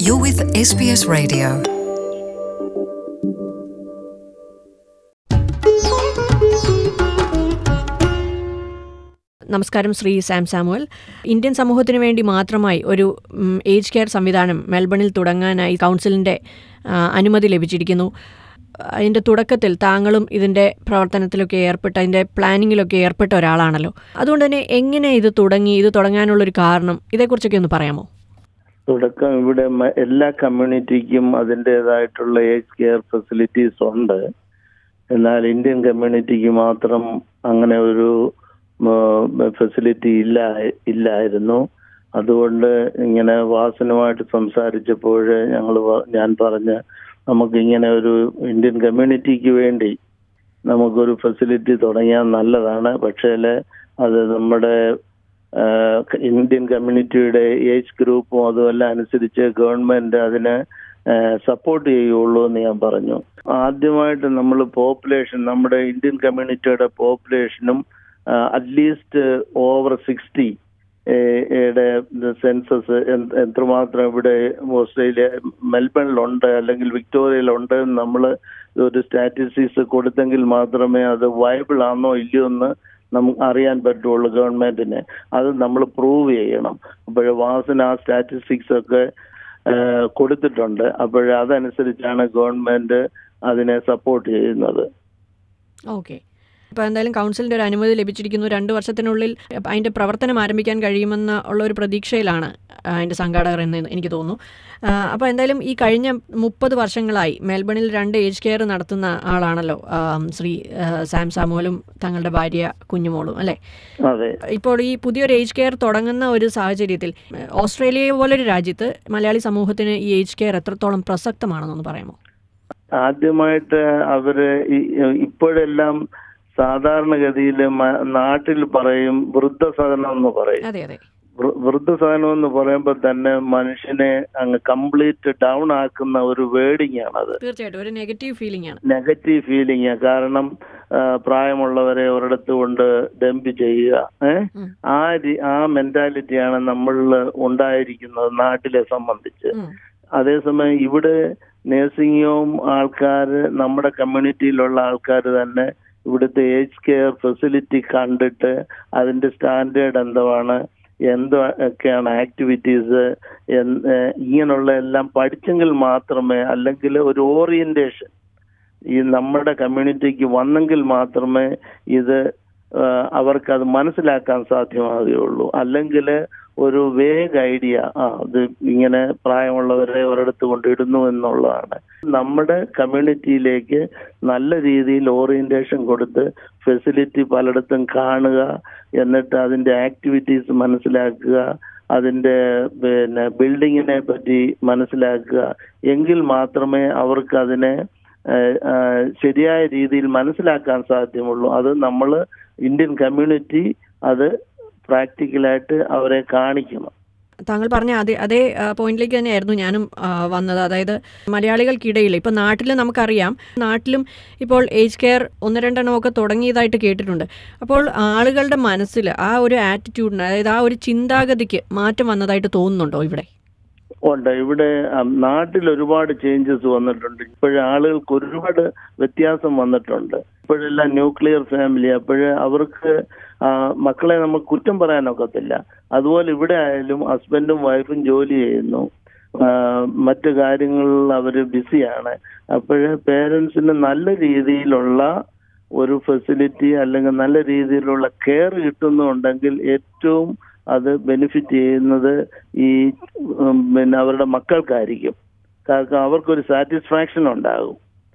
You're with SBS Radio. നമസ്കാരം Shri Sam Samuel Indian സമൂഹത്തിന് വേണ്ടി മാത്രമായി ഒരു ഉം, ഏജ് കെയർ സംവിധാനം മെൽബണിൽ തുടങ്ങാനായി കൗൺസിലിൻ്റെ ആ, അനുമതി ലഭിച്ചിരിക്കുന്നു അതിൻ്റെ തുടക്കത്തിൽ താങ്കളും ഇതിൻ്റെ പ്രവർത്തനത്തിലൊക്കെ ഏർപ്പെട്ട അതിൻ്റെ പ്ലാനിങ്ങിലൊക്കെ ഏർപ്പെട്ട ഒരാളാണല്ലോ അതുകൊണ്ട് തന്നെ എങ്ങനെ ഇത് തുടങ്ങി ഇത് തുടങ്ങാനുള്ളൊരു കാരണം ഇതേക്കുറിച്ചൊക്കെ ഒന്ന് പറയാമോ തുടക്കം ഇവിടെ മ- എല്ലാ കമ്മ്യൂണിറ്റിക്കും അതിൻ്റെതായിട്ടുള്ള ഏജ് കെയർ ഫെസിലിറ്റീസ് ഉണ്ട് എന്നാൽ ഇന്ത്യൻ കമ്മ്യൂണിറ്റിക്ക് മാത്രം അങ്ങനെ ഒരു ഫെസിലിറ്റി ഇല്ല ഇല്ലായിരുന്നു അതുകൊണ്ട് ഇങ്ങനെ വാസനുമായിട്ട് സംസാരിച്ചപ്പോൾ ഞങ്ങൾ ഞാൻ പറഞ്ഞ നമുക്ക് ഇങ്ങനെ ഒരു ഇന്ത്യൻ കമ്മ്യൂണിറ്റിക്ക് വേണ്ടി നമുക്കൊരു ഫെസിലിറ്റി തുടങ്ങിയാൽ നല്ലതാണ് പക്ഷേ അത് നമ്മുടെ ആഹ് ഇന്ത്യൻ കമ്മ്യൂണിറ്റിയുടെ ഏജ് ഗ്രൂപ്പും അതുമെല്ലാം അനുസരിച്ച് ഗവൺമെന്റ് അതിനെ സപ്പോർട്ട് ചെയ്യുള്ളൂ എന്ന് ഞാൻ പറഞ്ഞു ആദ്യമായിട്ട് നമ്മൾ പോപ്പുലേഷൻ നമ്മുടെ ഇന്ത്യൻ കമ്മ്യൂണിറ്റിയുടെ പോപ്പുലേഷനും അറ്റ്ലീസ്റ്റ് ഓവർ സിക്സ്റ്റി യുടെ സെൻസസ് എത്രമാത്രം ഇവിടെ ഓസ്ട്രേലിയ മെൽബണിലുണ്ട് അല്ലെങ്കിൽ വിക്ടോറിയയിലുണ്ട് എന്ന് നമ്മൾ ഒരു സ്റ്റാറ്റിസ്റ്റിക്സ് കൊടുത്തെങ്കിൽ മാത്രമേ അത് വയബിൾ ആണോ ഇല്ലയോ എന്ന് നമുക്ക് അറിയാൻ പറ്റുള്ളൂ ഗവൺമെന്റിന് അത് നമ്മൾ പ്രൂവ് ചെയ്യണം അപ്പോൾ വാസന ആ സ്റ്റാറ്റിസ്റ്റിക്സ് ഒക്കെ ആ, കൊടുത്തിട്ടുണ്ട് അപ്പോൾ അതനുസരിച്ചാണ് ഗവൺമെന്റ് അതിനെ സപ്പോർട്ട് ചെയ്യുന്നത് ഓക്കെ ഇപ്പോൾ എന്തായാലും കൗൺസിലിൻ്റെ ഒരു അനുമതി ലഭിച്ചിരിക്കുന്നു രണ്ട് വർഷത്തിനുള്ളിൽ അതിൻ്റെ പ്രവർത്തനം ആരംഭിക്കാൻ കഴിയുമെന്ന ഉള്ള ഒരു പ്രതീക്ഷയിലാണ് ആ, അതിൻ്റെ സംഘാടകർ എന്ന് എനിക്ക് തോന്നുന്നു ആ, അപ്പോൾ എന്തായാലും ഈ കഴിഞ്ഞ മുപ്പത് വർഷങ്ങളായി മെൽബണിൽ രണ്ട് ഏജ് കെയർ നടത്തുന്ന ആളാണല്ലോ ആ, ശ്രീ ആ, സാം സാമുവലും തങ്ങളുടെ ഭാര്യ കുഞ്ഞുമോളും അല്ലേ അതെ ഇപ്പോൾ ഈ പുതിയൊരു ഏജ് കെയർ തുടങ്ങുന്ന ഒരു സാഹചര്യത്തിൽ ഏഹ്, ഓസ്ട്രേലിയ പോലൊരു രാജ്യത്ത് മലയാളി സമൂഹത്തിന് ഈ ഏജ് കെയർ എത്രത്തോളം പ്രസക്തമാണെന്നൊന്ന് പറയാമോ ആദ്യമായിട്ട് അവര് ഈ- ഇപ്പോഴെല്ലാം സാധാരണഗതിയിൽ നാട്ടിൽ പറയും വൃദ്ധസദനം എന്ന് പറയും അതെ അതെ വൃ- വൃദ്ധസദനം എന്ന് പറയുമ്പോൾ തന്നെ മനുഷ്യനെ അങ്ങ് കംപ്ലീറ്റ് ഡൗൺ ആക്കുന്ന ഒരു വേർഡിംഗ് ആണത് തീർച്ചയായിട്ടും ഒരു നെഗറ്റീവ് ഫീലിംഗ് ആണ് നെഗറ്റീവ് ഫീലിംഗ് കാരണം ആ, പ്രായമുള്ളവരെ ഒരിടത്ത് കൊണ്ട് ഡംപ് ചെയ്യുക ഏഹ് ഉം. ആ രീ- ആ മെന്റാലിറ്റിയാണ് നമ്മളിൽ ഉണ്ടായിരിക്കുന്നത് നാട്ടിലെ സംബന്ധിച്ച് ഉം. അതേസമയം ഇവിടെ നേഴ്സിംഗ് ഹോം ആൾക്കാർ നമ്മുടെ കമ്മ്യൂണിറ്റിയിലുള്ള ആൾക്കാർ തന്നെ ഇവിടുത്തെ ഏജ് കെയർ ഫെസിലിറ്റി കണ്ടിട്ട് അതിന്റെ സ്റ്റാൻഡേർഡ് എന്തുവാണ് എന്തൊക്കെയാണ് ആക്ടിവിറ്റീസ് ഇങ്ങനെയുള്ള എല്ലാം പഠിച്ചെങ്കിൽ മാത്രമേ അല്ലെങ്കിൽ ഒരു ഓറിയന്റേഷൻ ഈ നമ്മുടെ കമ്മ്യൂണിറ്റിക്ക് വന്നെങ്കിൽ മാത്രമേ ഇത് ആ, അവർക്കത് മനസ്സിലാക്കാൻ സാധ്യമാകുകയുള്ളൂ അല്ലെങ്കിൽ ഒരു വേഗ് ഐഡിയ ആ ഇത് ഇങ്ങനെ പ്രായമുള്ളവരെ ഒരിടത്ത് കൊണ്ടിടുന്നു എന്നുള്ളതാണ് നമ്മുടെ കമ്മ്യൂണിറ്റിയിലേക്ക് നല്ല രീതിയിൽ ഓറിയന്റേഷൻ കൊടുത്ത് ഫെസിലിറ്റി പലയിടത്തും കാണുക എന്നിട്ട് അതിന്റെ ആക്ടിവിറ്റീസ് മനസ്സിലാക്കുക അതിന്റെ പിന്നെ ബിൽഡിങ്ങിനെ പറ്റി മനസ്സിലാക്കുക എങ്കിൽ മാത്രമേ അവർക്ക് അതിനെ ഏഹ്, ആഹ് ശരിയായ രീതിയിൽ മനസ്സിലാക്കാൻ സാധ്യമുള്ളൂ അത് നമ്മൾ ഇന്ത്യൻ കമ്മ്യൂണിറ്റി അത് പ്രാക്ടിക്കലായിട്ട് അവരെ കാണിക്കണം താങ്കൾ പറഞ്ഞ അതേ അതേ ആ, പോയിന്റിലേക്ക് തന്നെയായിരുന്നു ഞാനും ആ, വന്നത് അതായത് മലയാളികൾക്കിടയിൽ ഇപ്പോൾ നാട്ടിൽ നമുക്കറിയാം നാട്ടിലും ഇപ്പോൾ ഏജ് കെയർ ഒന്ന് രണ്ടെണ്ണമൊക്കെ തുടങ്ങിയതായിട്ട് കേട്ടിട്ടുണ്ട് അപ്പോൾ ആളുകളുടെ മനസ്സിൽ ആ ഒരു ആറ്റിറ്റ്യൂഡിന് അതായത് ആ ഒരു ചിന്താഗതിക്ക് മാറ്റം വന്നതായിട്ട് തോന്നുന്നുണ്ടോ ഇവിടെ ഉണ്ട് ഇവിടെ ഉം, നാട്ടിൽ ഒരുപാട് ചേഞ്ചസ് വന്നിട്ടുണ്ട് ഇപ്പോഴ് ആളുകൾക്ക് ഒരുപാട് വ്യത്യാസം വന്നിട്ടുണ്ട് ഇപ്പോഴെല്ലാം ന്യൂക്ലിയർ ഫാമിലി അപ്പോഴ് അവർക്ക് ആ, മക്കളെ നമുക്ക് കുറ്റം പറയാനൊക്കത്തില്ല അതുപോലെ ഇവിടെ ആയാലും ഹസ്ബൻഡും വൈഫും ജോലി ചെയ്യുന്നു ആ, മറ്റു കാര്യങ്ങളിൽ അവർ ബിസിയാണ് അപ്പോഴ് പേരൻസിന് നല്ല രീതിയിലുള്ള ഒരു ഫെസിലിറ്റി അല്ലെങ്കിൽ നല്ല രീതിയിലുള്ള കെയർ കിട്ടുന്നുണ്ടെങ്കിൽ ഏറ്റവും അത് ബെനിഫിറ്റ് ചെയ്യുന്നത് ഈ ഉം, പിന്നെ അവരുടെ മക്കൾക്കായിരിക്കും കാരണം അവർക്കൊരു സാറ്റിസ്ഫാക്ഷൻ ഉണ്ടാകും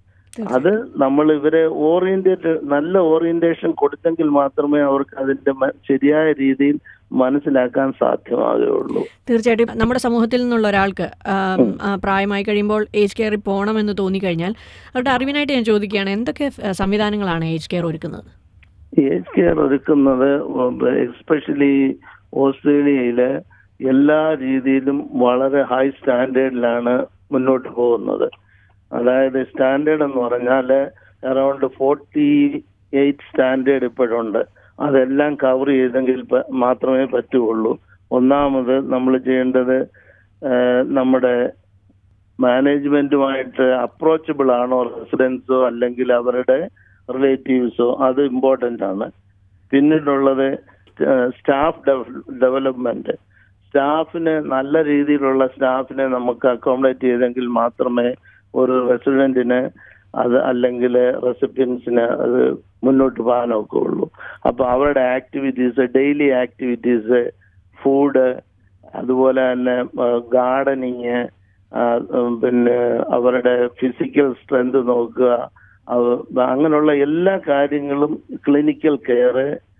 അത് നമ്മൾ ഇവരെ ഓറിയന്റേറ്റ് നല്ല ഓറിയന്റേഷൻ കൊടുത്തെങ്കിൽ മാത്രമേ അവർക്ക് അതിന്റെ മ- ശരിയായ രീതിയിൽ മനസ്സിലാക്കാൻ സാധ്യമാകുകയുള്ളൂ തീർച്ചയായിട്ടും നമ്മുടെ സമൂഹത്തിൽ നിന്നുള്ള ഒരാൾക്ക് ആം, ആ, പ്രായമായി കഴിയുമ്പോൾ ഏജ് കെയറിൽ പോകണമെന്ന് തോന്നിക്കഴിഞ്ഞാൽ അവരുടെ അറിവിനായിട്ട് ഞാൻ ചോദിക്കുകയാണ് എന്തൊക്കെ ആ, സംവിധാനങ്ങളാണ് ഏജ് കെയർ ഒരുക്കുന്നത് ഏജ് കെയർ ഒരുക്കുന്നത് എസ്പെഷ്യലി ഓസ്ട്രേലിയയിലെ എല്ലാ രീതിയിലും വളരെ ഹൈ സ്റ്റാൻഡേർഡിലാണ് മുന്നോട്ട് പോകുന്നത് അതായത് സ്റ്റാൻഡേർഡ് എന്ന് പറഞ്ഞാൽ അറൌണ്ട് ഫോർട്ടി എയ്റ്റ് സ്റ്റാൻഡേർഡ് ഇപ്പോഴുണ്ട് അതെല്ലാം കവർ ചെയ്തെങ്കിൽ പ- മാത്രമേ പറ്റുള്ളൂ ഒന്നാമത് നമ്മൾ ചെയ്യേണ്ടത് ആ, നമ്മുടെ മാനേജ്മെന്റുമായിട്ട് അപ്രോച്ചബിൾ ആണോ റെസിഡൻസോ അല്ലെങ്കിൽ അവരുടെ റിലേറ്റീവ്സോ അത് ഇമ്പോർട്ടൻ്റ് ആണ് പിന്നീടുള്ളത് സ്റ്റാഫ് ഡെവലപ്മെന്റ് സ്റ്റാഫിന് നല്ല രീതിയിലുള്ള സ്റ്റാഫിനെ നമുക്ക് അക്കോമഡേറ്റ് ചെയ്തെങ്കിൽ മാത്രമേ ഒരു റെസിഡന്റിന് അത് അല്ലെങ്കിൽ റെസിപ്പിയൻസിന് അത് മുന്നോട്ട് പോകാനൊക്കെ ഉള്ളൂ അപ്പൊ അവരുടെ ആക്ടിവിറ്റീസ് ഡെയിലി ആക്ടിവിറ്റീസ് ഫുഡ് അതുപോലെ തന്നെ ഗാർഡനിങ് പിന്നെ അവരുടെ ഫിസിക്കൽ സ്ട്രെങ്ത് നോക്കുക അവ- അങ്ങനെയുള്ള എല്ലാ കാര്യങ്ങളും ക്ലിനിക്കൽ കെയർ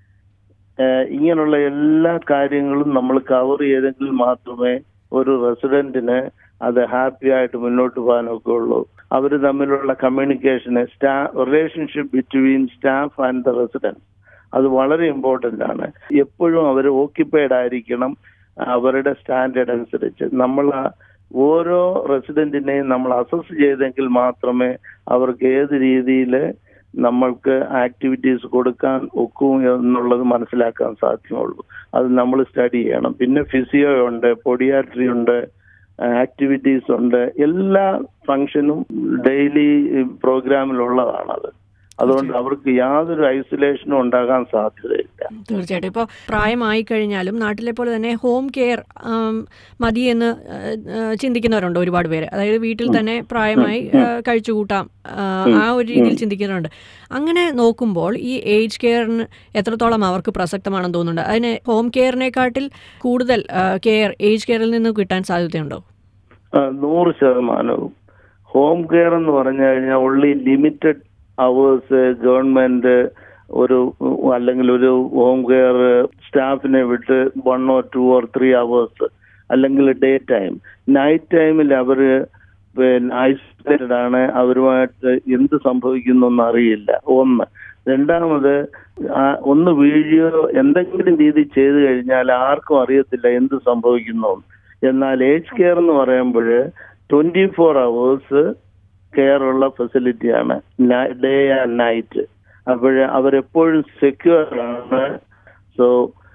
ഇങ്ങനെയുള്ള എല്ലാ കാര്യങ്ങളും നമ്മൾ കവർ ചെയ്തെങ്കിൽ മാത്രമേ ഒരു റെസിഡന്റിന് അത് ഹാപ്പി ആയിട്ട് മുന്നോട്ട് പോകാനൊക്കെ ഉള്ളൂ അവർ തമ്മിലുള്ള കമ്മ്യൂണിക്കേഷന് സ്റ്റാ relationship between staff and the residents അത് വളരെ ഇമ്പോർട്ടന്റ് ആണ് എപ്പോഴും അവർ ഓക്യുപ്പൈഡ് ആയിരിക്കണം അവരുടെ സ്റ്റാൻഡേർഡ് അനുസരിച്ച് നമ്മൾ ആ ഓരോ റെസിഡന്റിനെയും നമ്മൾ അസസ് ചെയ്തെങ്കിൽ മാത്രമേ അവർക്ക് ഏത് രീതിയിൽ നമ്മൾക്ക് ആക്ടിവിറ്റീസ് കൊടുക്കാൻ ഒക്കും എന്നുള്ളത് മനസ്സിലാക്കാൻ സാധ്യമുള്ളൂ അത് നമ്മൾ സ്റ്റഡി ചെയ്യണം പിന്നെ ഫിസിയോ ഉണ്ട് പൊഡിയാട്രി ഉണ്ട് ആക്ടിവിറ്റീസ് ഉണ്ട് എല്ലാ ഫംഗ്ഷനും ഡെയിലി പ്രോഗ്രാമിലുള്ളതാണത് അതുകൊണ്ട് അവർക്ക് യാതൊരു ഐസൊലേഷനും ഉണ്ടാകാൻ സാധ്യതയില്ല തീർച്ചയായിട്ടും ഇപ്പോൾ പ്രായമായി കഴിഞ്ഞാലും നാട്ടിലെ പോലെ തന്നെ ഹോം കെയർ മതി എന്ന് ആ, ആ, ചിന്തിക്കുന്നവരുണ്ട് ഒരുപാട് പേര് അതായത് വീട്ടിൽ തന്നെ പ്രായമായി ആ, കഴിച്ചുകൂട്ടാം ആ, ആ ഒരു രീതിയിൽ ചിന്തിക്കുന്നവരുണ്ട് അങ്ങനെ നോക്കുമ്പോൾ ഈ ഏജ് കെയറിന് എത്രത്തോളം അവർക്ക് പ്രസക്തമാണെന്ന് തോന്നുന്നുണ്ട് അതിന് ഹോം കെയറിനെക്കാട്ടിൽ കൂടുതൽ കെയർ ഏജ് കെയറിൽ നിന്ന് കിട്ടാൻ സാധ്യതയുണ്ടോ ആ, നൂറ് ശതമാനവും ഹോം കെയർ എന്ന് പറഞ്ഞു കഴിഞ്ഞാൽ ഉള്ളി ലിമിറ്റഡ് അവേഴ്സ് ഗവൺമെന്റ് ഒരു അല്ലെങ്കിൽ ഒരു ഹോം കെയർ സ്റ്റാഫിനെ വിട്ട് one or two or three hours അല്ലെങ്കിൽ ഡേ ടൈം നൈറ്റ് ടൈമിൽ അവര് പിന്നെ ഐസൊലേറ്റഡ് ആണ് അവരുമായിട്ട് എന്ത് സംഭവിക്കുന്നു എന്ന് അറിയില്ല ഒന്ന് രണ്ടാമത് ആ ഒന്ന് വീഴുകയോ എന്തെങ്കിലും രീതി ചെയ്തു കഴിഞ്ഞാൽ ആർക്കും അറിയത്തില്ല എന്ത് സംഭവിക്കുന്നു എന്ന്. എന്നാൽ ഏജ് കെയർ എന്ന് പറയുമ്പോൾ ട്വന്റി ഫോർ അവേഴ്സ് കെയർ ഉള്ള ഫെസിലിറ്റിയാണ് ഡേ ആൻഡ് നൈറ്റ് അപ്പോൾ അവരെപ്പോഴും സെക്യൂർ ആണ് so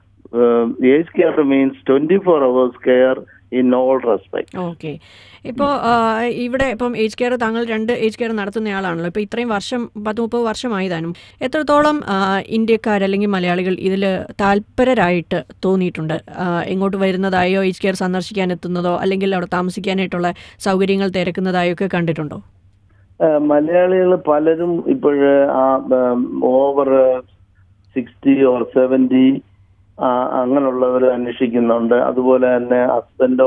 age care means twenty four hours care in all respect okay ഇപ്പോൾ ഇവിടെ ഇപ്പം ഏജ് കെയർ താങ്കൾ രണ്ട് ഏജ് കെയർ നടത്തുന്നയാളാണല്ലോ ഇപ്പോൾ ഇത്രയും വർഷം പത്ത് മുപ്പത് വർഷമായി താനും എത്രത്തോളം ആ, ഇന്ത്യക്കാർ അല്ലെങ്കിൽ മലയാളികൾ ഇതിൽ താല്പരരായിട്ട് തോന്നിയിട്ടുണ്ട് ആ, ഇങ്ങോട്ട് വരുന്നതായോ ഏജ് കെയർ സന്ദർശിക്കാൻ എത്തുന്നതോ അല്ലെങ്കിൽ അവിടെ താമസിക്കാനായിട്ടുള്ള സൗകര്യങ്ങൾ തിരക്കുന്നതായോ ഒക്കെ കണ്ടിട്ടുണ്ടോ മലയാളികൾ പലരും ഇപ്പോഴ് ആ ഓവർ സിക്സ്റ്റി ഓർ സെവന്റി അങ്ങനെയുള്ളവർ അന്വേഷിക്കുന്നുണ്ട് അതുപോലെ തന്നെ ഹസ്ബൻഡോ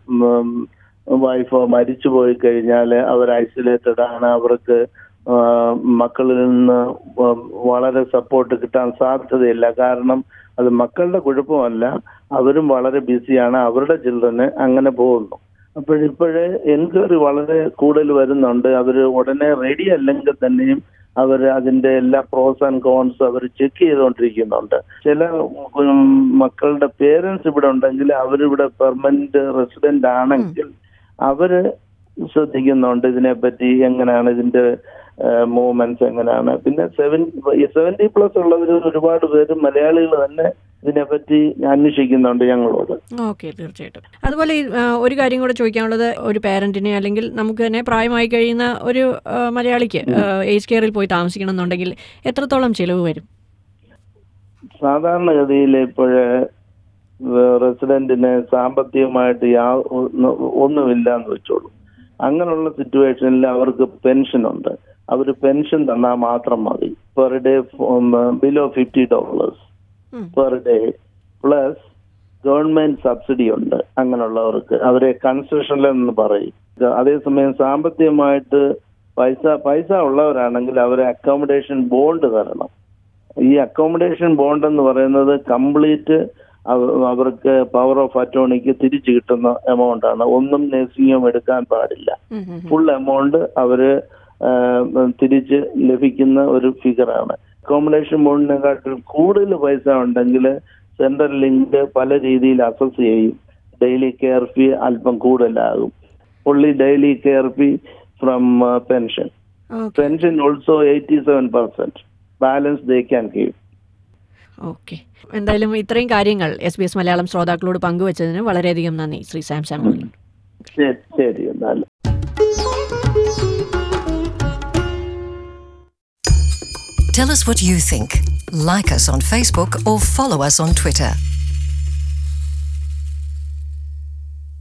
വൈഫോ മരിച്ചു പോയി കഴിഞ്ഞാൽ അവർ ഐസൊലേറ്റഡ് ആണ് അവർക്ക് ആ, മക്കളിൽ നിന്ന് ഉം വളരെ സപ്പോർട്ട് കിട്ടാൻ സാധ്യതയില്ല കാരണം അത് മക്കളുടെ കുഴപ്പമല്ല അവരും വളരെ ബിസിയാണ് അവരുടെ ചിൽഡ്രന് അങ്ങനെ പോകുന്നു അപ്പോഴിപ്പോഴേ എൻക്വയറി വളരെ കൂടുതൽ വരുന്നുണ്ട് അവർ ഉടനെ റെഡി അല്ലെങ്കിൽ തന്നെയും അവർ അതിന്റെ എല്ലാ പ്രോസ് ആൻഡ് കോൺസ് അവർ ചെക്ക് ചെയ്തുകൊണ്ടിരിക്കുന്നുണ്ട് ചില ഉം, മക്കളുടെ പേരൻസ് ഇവിടെ ഉണ്ടെങ്കിൽ അവരിവിടെ പെർമനന്റ് റെസിഡന്റ് ആണെങ്കിൽ അവര് ശ്രദ്ധിക്കുന്നുണ്ട് ഇതിനെപ്പറ്റി എങ്ങനെയാണ് ഇതിന്റെ മൂവ്മെന്റ്സ് എങ്ങനെയാണ് പിന്നെ സെവൻ സെവന്റി പ്ലസ് ഉള്ളവർ ഒരുപാട് പേര് മലയാളികൾ തന്നെ ഇതിനെപ്പറ്റി അന്വേഷിക്കുന്നുണ്ട് ഞങ്ങളോട് ഓക്കെ തീർച്ചയായിട്ടും അതുപോലെ ഈ, ആ, ഒരു കാര്യം കൂടെ ചോദിക്കാനുള്ളത് ഒരു പേരന്റിനെ അല്ലെങ്കിൽ നമുക്ക് തന്നെ പ്രായമായി കഴിയുന്ന ഒരു ആ, മലയാളിക്ക് ഏജ് കെയറിൽ പോയി താമസിക്കണം എന്നുണ്ടെങ്കിൽ എത്രത്തോളം ചിലവ് വരും സാധാരണഗതിയിൽ ഇപ്പോഴ് റെസിഡന്റിന് സാമ്പത്തികമായിട്ട് യാ ഒന്നും- ഒന്നുമില്ല എന്ന് വെച്ചോളൂ അങ്ങനെയുള്ള സിറ്റുവേഷനിൽ അവർക്ക് പെൻഷൻ ഉണ്ട് അവർ പെൻഷൻ തന്നാൽ മാത്രം മതി per day below fifty dollars ഉം. Per day plus government subsidy ഉണ്ട് അങ്ങനെയുള്ളവർക്ക് അവരെ കൺസെഷനിൽ എന്ന് പറയും അതേസമയം സാമ്പത്തികമായിട്ട് പൈസ പൈസ ഉള്ളവരാണെങ്കിൽ അവരെ അക്കോമഡേഷൻ ബോണ്ട് തരണം ഈ അക്കോമഡേഷൻ ബോണ്ട് എന്ന് പറയുന്നത് കംപ്ലീറ്റ് അവർക്ക് പവർ ഓഫ് അറ്റോർണിക്ക് തിരിച്ചു കിട്ടുന്ന എമൗണ്ട് ആണ് ഒന്നും നഴ്സിംഗും എടുക്കാൻ പാടില്ല ഉം, ഉം, ഉം. ഫുൾ എമൗണ്ട് അവര് ആ, തിരിച്ച് ലഭിക്കുന്ന ഒരു ഫിഗറാണ് അക്കോമഡേഷൻ ബോണ്ടിനെക്കാട്ടിൽ കൂടുതൽ പൈസ ഉണ്ടെങ്കിൽ സെൻട്രൽ ലിങ്ക് പല രീതിയിൽ അസസ് ചെയ്യും ഡെയിലി കെയർ ഫീ അല്പം കൂടുതലാകും only daily care fee from pension okay pension also eighty seven percent balance they can keep okay എന്തായാലും ഇത്രയും കാര്യങ്ങൾ എസ് ബി എസ് മലയാളം ശ്രോതാക്കളോട് പങ്കുവച്ചതിന് വളരെയധികം നന്ദി ശ്രീ സാം സാമുവൽ ശരി ശരി എന്നാൽ Tell us what you think. Like us on Facebook or follow us on Twitter.